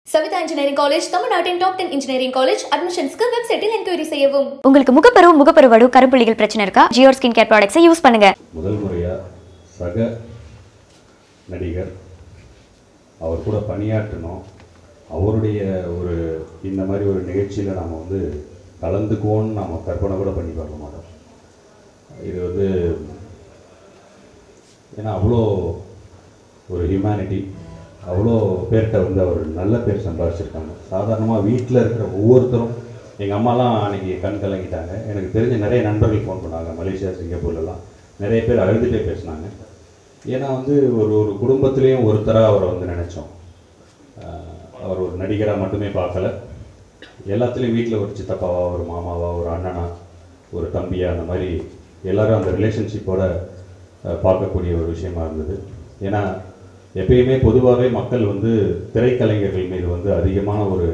Savitha engineering college தமிழ்நாட்டின் top ten engineering college அட்மிஷன்ஸ்க்கு வெப்சைட்டில் என்கொயரி செய்யவும் உங்களுக்கு முகப்பரு முகப்பருவடு கருப்புள்ளிகள் பிரச்சனை இருக்கா ஜியோர் ஸ்கின் கேர் ப்ராடக்ட்ஸை யூஸ் பண்ணுங்க முதல் முறையாக சக நடிகர் அவர் கூட பணியாற்றணும் அவருடைய ஒரு இந்த மாதிரி ஒரு நிகழ்ச்சியில் நாம் வந்து கலந்துக்குவோன்னு நாம் கற்பனை கூட பண்ணி பார்க்க மாட்டோம் இது வந்து ஏன்னா அவ்வளோ ஒரு ஹியூமனிட்டி அவ்வளோ பேர்கிட்ட வந்து அவர் நல்ல பேர் சம்பாதிச்சிருக்காங்க சாதாரணமாக வீட்டில் இருக்கிற ஒவ்வொருத்தரும் எங்கள் அம்மாலாம் அன்றைக்கி கண் கலங்கிட்டாங்க எனக்கு தெரிஞ்ச நிறைய நண்பர்கள் ஃபோன் பண்ணாங்க மலேசியா சிங்கப்பூர்லலாம் நிறைய பேர் அழுதுகிட்டே பேசினாங்க ஏன்னா வந்து ஒரு ஒரு குடும்பத்துலேயும் ஒருத்தராக அவரை வந்து நினச்சோம் அவர் ஒரு நடிகராக மட்டுமே பார்க்கல எல்லாத்துலேயும் வீட்டில் ஒரு சித்தப்பாவா ஒரு மாமாவா ஒரு அண்ணனா ஒரு தம்பியா அந்த மாதிரி எல்லாரும் அந்த ரிலேஷன்ஷிப்போட அஹ், பார்க்கக்கூடிய ஒரு விஷயமா இருந்தது ஏன்னா எப்பயுமே பொதுவாகவே மக்கள் வந்து திரைக்கலைஞர்கள் மீது வந்து அதிகமான ஒரு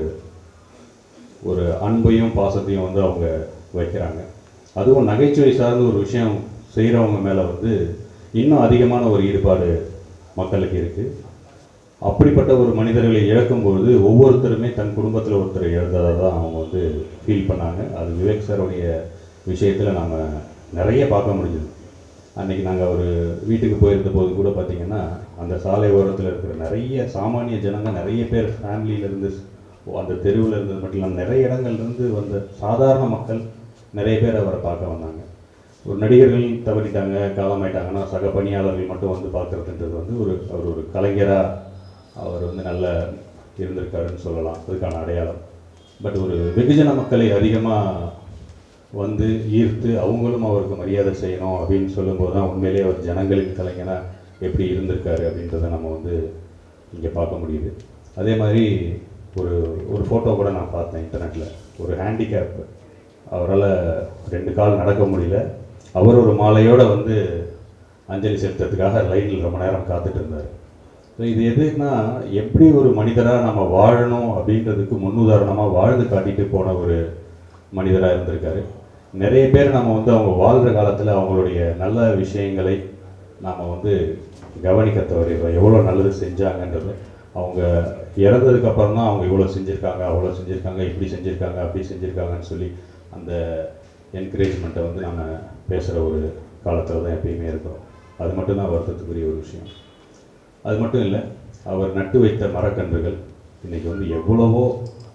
ஒரு அன்பையும் பாசத்தையும் வந்து அவங்க வைக்கிறாங்க அதுவும் நகைச்சுவை சார்ந்த ஒரு விஷயம் செய்கிறவங்க மேலே வந்து இன்னும் அதிகமான ஒரு ஈடுபாடு மக்களுக்கு இருக்குது அப்படிப்பட்ட ஒரு மனிதர்களை இழக்கும்போது ஒவ்வொருத்தருமே தன் குடும்பத்தில் ஒருத்தர் இழந்ததாக தான் அவங்க வந்து ஃபீல் பண்ணாங்க அது விவேக் சாருடைய விஷயத்தில் நாம் நிறைய பார்க்க முடிஞ்சது அன்றைக்கி நாங்கள் ஒரு வீட்டுக்கு போயிருந்த போது கூட பார்த்திங்கன்னா அந்த சாலை ஓரத்தில் இருக்கிற நிறைய சாமானிய ஜனங்க நிறைய பேர் ஃபேமிலியிலேருந்து அந்த தெருவில் இருந்தது மட்டும் இல்லாமல் நிறைய இடங்கள்லேருந்து வந்த சாதாரண மக்கள் நிறைய பேர் அவரை பார்க்க வந்தாங்க ஒரு நடிகர்கள் தவறிட்டாங்க காலமாயிட்டாங்கன்னா சக பணியாளர்கள் மட்டும் வந்து பார்க்குறதுன்றது வந்து ஒரு அவர் ஒரு கலைஞராக அவர் வந்து நல்ல இருந்திருக்காருன்னு சொல்லலாம் அதுக்கான அடையாளம் பட் ஒரு வெகுஜன மக்களை அதிகமாக வந்து ஈர்த்து அவங்களும் அவருக்கு மரியாதை செய்யணும் அப்படின்னு சொல்லும்போது தான் உண்மையிலேயே அவர் ஜனங்களின் கலைஞனாக எப்படி இருந்திருக்காரு அப்படின்றத நம்ம வந்து இங்கே பார்க்க முடியுது அதே மாதிரி ஒரு ஒரு ஃபோட்டோ கூட நான் பார்த்தேன் இன்டர்நெட்டில் ஒரு ஹேண்டிகேப் அவரால் ரெண்டு கால் நடக்க முடியல அவர் ஒரு மாலையோடு வந்து அஞ்சலி செலுத்துறதுக்காக லைனில் ரொம்ப நேரம் காத்துட்டு இருந்தார் ஸோ இது எதுனா எப்படி ஒரு மனிதராக நம்ம வாழணும் அப்படின்றதுக்கு முன்னுதாரணமாக வாழ்ந்து காட்டிட்டு போன ஒரு மனிதராக இருந்திருக்காரு நிறைய பேர் நம்ம வந்து அவங்க வாழ்கிற காலத்தில் அவங்களுடைய நல்ல விஷயங்களை நாம் வந்து கவனிக்க தவறிடுறோம் எவ்வளோ நல்லது செஞ்சாங்கன்றது அவங்க இறந்ததுக்கு அப்புறம் தான் அவங்க இவ்வளோ செஞ்சுருக்காங்க அவ்வளோ செஞ்சுருக்காங்க இப்படி செஞ்சுருக்காங்க அப்படி செஞ்சுருக்காங்கன்னு சொல்லி அந்த என்கரேஜ்மெண்ட்டை வந்து நம்ம பேசுகிற ஒரு காலத்தில் தான் எப்பயுமே இருக்கிறோம் அது மட்டும்தான் வருத்தத்துக்குரிய ஒரு விஷயம் அது மட்டும் இல்லை அவர் நட்டு வைத்த மரக்கன்றுகள் இன்றைக்கி வந்து எவ்வளவோ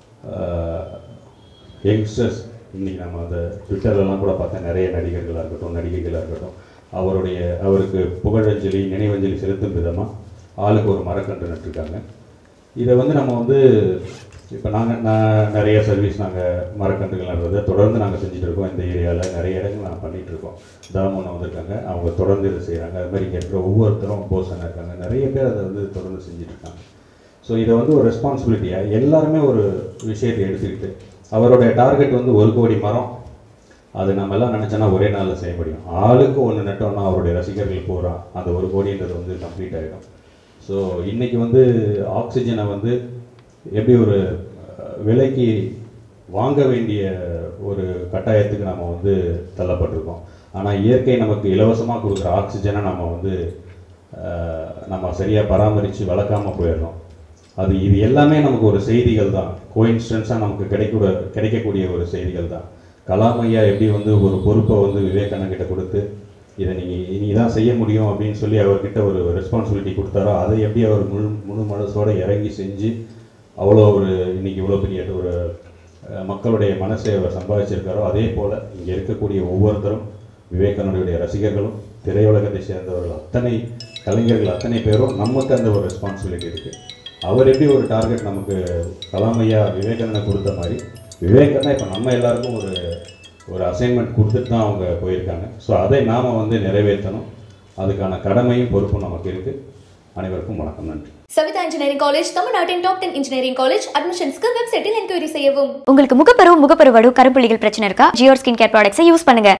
யங்ஸ்டர்ஸ் இன்றைக்கி நம்ம அந்த ட்விட்டர்லலாம் கூட பார்த்தா நிறைய நடிகர்களாக இருக்கட்டும் நடிகைகளாக இருக்கட்டும் அவருடைய அவருக்கு புகழஞ்சலி நினைவஞ்சலி செலுத்தும் விதமாக ஆளுக்கு ஒரு மரக்கன்று நட்டிருக்காங்க இதை வந்து நம்ம வந்து இப்போ நாங்கள் நான் நிறைய சர்வீஸ் நாங்கள் மரக்கன்றுகள் நடுறதை தொடர்ந்து நாங்கள் செஞ்சுட்டு இருக்கோம் இந்த ஏரியாவில் நிறைய இடங்கள் நாங்கள் பண்ணிகிட்டு இருக்கோம் தாமோன்னு வந்திருக்காங்க அவங்க தொடர்ந்து இதை செய்கிறாங்க அது மாதிரி இங்கே இருக்கிற ஒவ்வொருத்தரும் போசனாக இருக்காங்க நிறைய பேர் அதை வந்து தொடர்ந்து செஞ்சுட்டு இருக்காங்க ஸோ இதை வந்து ஒரு ரெஸ்பான்சிபிலிட்டியாக எல்லாருமே ஒரு விஷயத்தை எடுத்துக்கிட்டு அவருடைய டார்கெட் வந்து ஒரு கோடி மரம் அது நம்ம எல்லாம் நினச்சோன்னா ஒரே நாளில் செய்ய முடியும் ஆளுக்கு ஒன்று நட்டோம்னா அவருடைய ரசிகர்கள் பூரா அந்த ஒரு கோடின்றது வந்து கம்ப்ளீட் ஆகிடும் ஸோ இன்றைக்கி வந்து ஆக்சிஜனை வந்து எப்படி ஒரு அஹ், விலைக்கு வாங்க வேண்டிய ஒரு கட்டாயத்துக்கு நம்ம வந்து தள்ளப்பட்டிருக்கோம் ஆனால் இயற்கை நமக்கு இலவசமாக கொடுக்குற ஆக்சிஜனை நம்ம வந்து அஹ், நம்ம சரியாக பராமரித்து வளர்க்காம போயிடுறோம் அது இது எல்லாமே நமக்கு ஒரு செய்திகள் தான் கோயின்ஸ்டன்ஸாக நமக்கு கிடைக்கூட கிடைக்கக்கூடிய ஒரு செய்திகள் தான் கலாம் ஐயா எப்படி வந்து ஒரு பொறுப்பை வந்து விவேகானந்த கிட்ட கொடுத்து இதை நீங்கள் நீ தான் செய்ய முடியும் அப்படின்னு சொல்லி அவர்கிட்ட ஒரு ரெஸ்பான்சிபிலிட்டி கொடுத்தாரோ அதை எப்படி அவர் முழு முழு மனசோட இறங்கி செஞ்சு அவ்வளோ ஒரு இன்னைக்கு இவ்வளோ பெரிய ஒரு அஹ், மக்களுடைய மனசை அவர் சம்பாதிச்சிருக்காரோ அதே போல் இங்கே இருக்கக்கூடிய ஒவ்வொருத்தரும் விவேகானந்தருடைய ரசிகர்களும் திரையுலகத்தை சேர்ந்தவர்கள் அத்தனை கலைஞர்கள் அத்தனை பேரும் நமக்கு அந்த ஒரு ரெஸ்பான்சிபிலிட்டி இருக்குது அவர் எப்படி ஒரு டார்கெட் நமக்கு கலாம் ஐயா விவேகானந்தர் கொடுத்த மாதிரி விவேகானந்தா இப்போ நம்ம எல்லாருக்கும் ஒரு ஒரு அசைன்மெண்ட் கொடுத்துட்டு தான் அவங்க போயிருக்காங்க ஸோ அதை நாம் வந்து நிறைவேற்றணும் அதுக்கான கடமையும் பொறுப்பும் நமக்கு இருக்குது அனைவருக்கும் வணக்கம் நன்றி சவிதா இன்ஜினியரிங் காலேஜ் தமிழ்நாட்டின் டாப் டென் இன்ஜினியரிங் காலேஜ் அட்மிஷன்ஸ்க்கு வெப்சைட்டில் என்கொயரி செய்யவும் உங்களுக்கு முகப்பரு முகப்பருவடு கருப்புள்ளிகள் பிரச்சனை இருக்கா ஜியோர் ஸ்கின் கேர் ப்ராடக்ட்ஸை யூஸ் பண்ணுங்க